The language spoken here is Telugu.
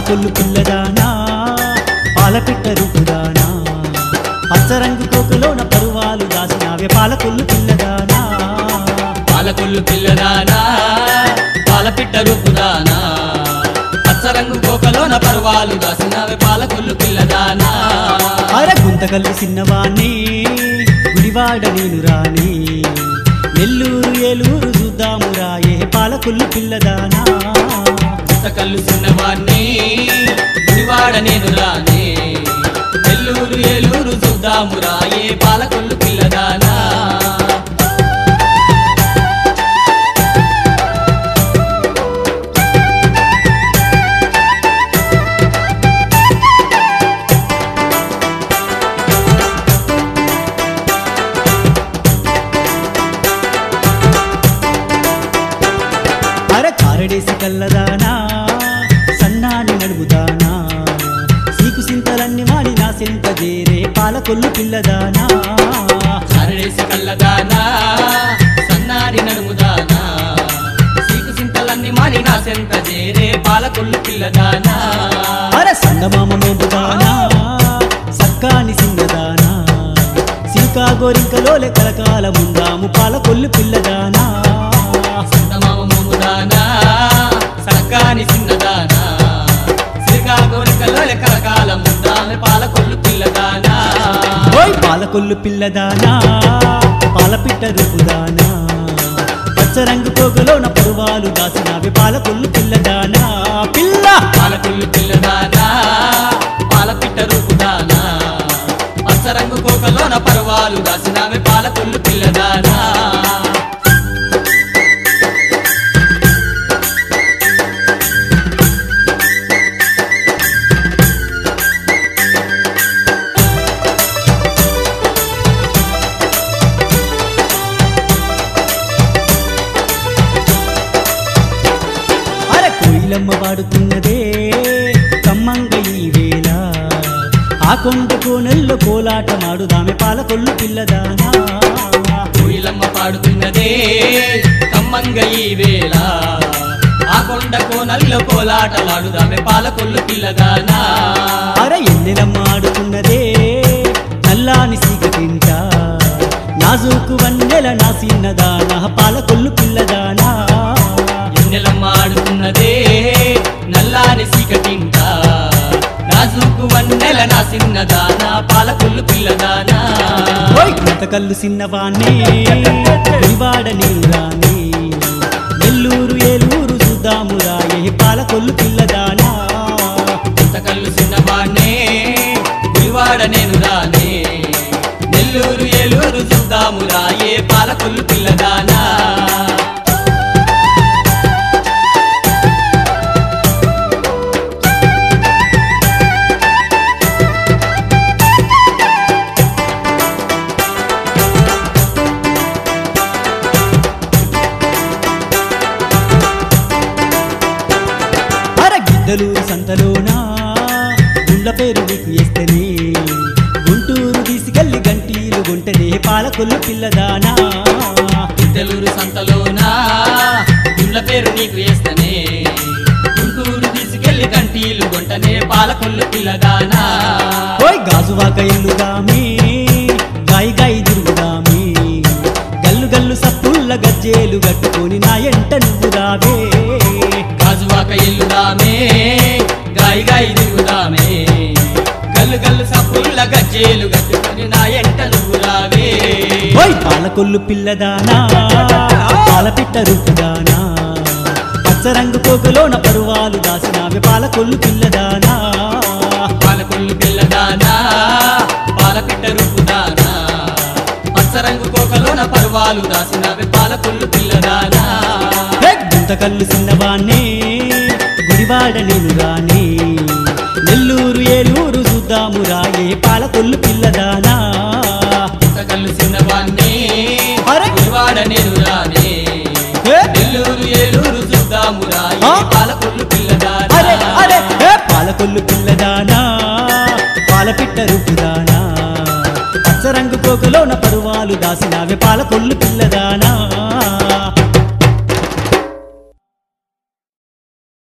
పాలకొల్లు పిల్లదానా పాలపిట్ట రూపుదానా పచ్చరంగు కోకలోన పరువాలు దాసినావే పాలకొల్లు పిల్లదానా పాలకొల్లు పిల్లదానా పాలపిట్ట రూపుదానా పచ్చరంగు కోకలోన పర్వాలు దాసినవి పాలకొల్లు పిల్లదానా అర గుంతకల్లు చిన్నవాణ్ణి గుడివాడ నేను రాని నెల్లూరు ఏలూరు చూద్దాము రాయే పాలకొల్లు పిల్లదానా కళ్ళు చిన్నవాణ్ణి గుడివాడ నేను రానే నెల్లూరు ఏలూరు చూద్దాము రాయే పాలకొల్లు పిల్లదానా అర కారడేసి కల్లదానా సన్నాని నడుముదానా సీకు సింతలన్నీ వాడి నా సెంత చేరే పాలకొల్లు పిల్లదానా అరడేసి కళ్ళదానా సన్నారి నడుముదానా సీకు సింతలన్నీ మాని నా సెంత చేరే పాలకొల్లు పిల్లదానా అర సంగమామ మోపుదానా సక్కాని సింగదానా సిల్కా గోరింకలోలే కలకాల ముందాము పాలకొల్లు పిల్లదానా సంతమామ మోముదానా సక్కాని చిన్నదానా శ్రీకాకుళంలో కలకాల ముందామె పాలకొల్లు పిల్లదానా ఓయ్ పాలకొల్లు పిల్లదానా పాలపిట్ట రూపుదానా పచ్చరంగు పోగలోన పరువాలు దాసినావి పాలకొల్లు పిల్లదానా పిల్ల పాలకొల్లు పిల్లదానా పాలపిట్ట రూపుదానా పచ్చరంగు కోకలోన పర్వాలు దాసినామె పాలకొల్లు పిల్లదానా అర కోయిలమ్మ పాడుతున్నదే కమ్మంగ ఈ వేళ ఆ కొండ కోనల్లో కోలాట మాడుదామె పాలకొల్లు పిల్లదానా కోయిలమ్మ పాడుతున్నదే కమ్మంగ ఈ వేళ ఆ కొండ కోనల్లో కోలాటలాడుదామె పాలకొల్లు పిల్లదానా అర ఎన్నెలమ్మ ఆడుతున్నదే నల్లాని సీక తింట నాజూకు వన్నెల నా సిన్నదానా పాలకొల్లు పిల్లదానా ఎన్నెలమ్మ ఆడుతున్నదే నల్లాని సీకటింట నాజుకు వన్నెల నా సిన్నదానా పాలకొల్లు పిల్లదానా ఓయ్ కళ్ళు సిన్నవాణ్ణి గుడివాడ నీరాని నెల్లూరు ఏలూరు చూద్దాము రాయే పాలకొల్లు పిల్లదానా కళ్ళు చిన్నవాణ్ణే గుడివాడ నేను రానే నెల్లూరు ఏలూరు చూద్దాము రాయే పాలకొల్లు పిల్లదానా అర గిద్దలూరు సంతలోనా గుళ్ళ పేరు నీకు వేస్తేనే గుంటూరు తీసుకెళ్లి గంటీలు గుంటనే పాలకొల్లు పిల్లదానా ఇద్దలూరు సంతలోనా గుళ్ళ పేరు నీకు వేస్తనే గుంటూరు తీసుకెళ్లి కంటీలు గొంటనే పాలకొల్లు పిల్లదానా ఓయ్ గాజువాక ఎల్లుదామి గాయి గాయి తిరుగుదామి గల్లు గల్లు సప్పుల్ల గజ్జేలు కట్టుకొని నా ఎంట నువ్వు రావే గాజువాక ఎల్లుదామే గాయి గాయి తిరుగుదామే గల్లు గల్లు సప్పుల్ల గజ్జేలు కట్టుకొని నా ఎంట నువ్వు రావే ఓయ్ పాలకొల్లు పిల్లదానా పాలపిట్ట రూపుదానా పచ్చరంగు కోకలోన పరువాలు దాసినావే పాలకొల్లు పిల్లదానా పాలకొల్లు పిల్లదానా పాలపిట్ట రూపుదానా పచ్చరంగు కోకలోన పర్వాలు దాసినవి పాలకొల్లు పిల్లదానా గుంతకల్లు చిన్నవాణ్ణి గుడివాడ నేను రాని నెల్లూరు ఏలూరు చూద్దాము రాయే పాలకొల్లు పిల్లదానా కళ్ళు చిన్నవాణ్ణి అరే! గుడివాడ నేను రానే ఏ? నెల్లూరు ఏలూరు చూద్దాము రాయి ఆ? పాలకొల్లు పిల్లదానా అరే అరే ఏ పాలకొల్లు పిల్లదానా పాలపిట్ట రూపుదానా పచ్చరంగు కోకలోన పరువాలు దాసినావే పాలకొల్లు పిల్లదానా